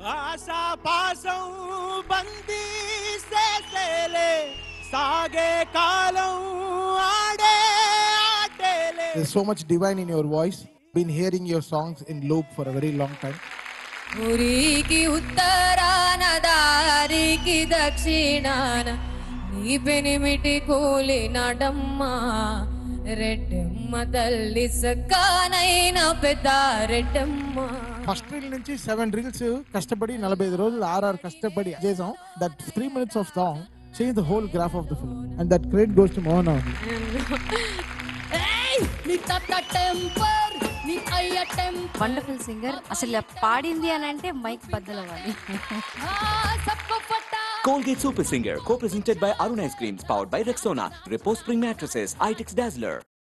ఆశా పాసం బందీ చేసేలే సాగే కాలం ఆడే ఆటేలే There's so much divine in your voice. Been hearing your songs in loop for a very long time. ఊరికి ఉత్తరాన దారికి దక్షిణాన నీ పెనిమిటి కూలినాడమ్మా రెడ్డమ్మ తల్లి సక్కానైన పెద్ద రెడ్డమ్మ ఫస్ట్ రీల్ నుంచి సెవెన్ రీల్స్ కష్టపడి నలభై ఐదు రోజులు ఆర్ఆర్ కష్టపడి చేసాం that three minutes of song change the whole graph of the film and that credit goes to Mohan ఏయ్! నీ తత్త టెంపర్ నీ అయ్య టెంపర్ వండర్ఫుల్ సింగర్ అసలు పాడింది అని అంటే మైక్ బద్దలవ్వాలి సబ్బ పట్టా Colgate Super Singer, co-presented by Arun Ice Creams, powered by Rexona, Repose Spring Mattresses, Itex Dazzler.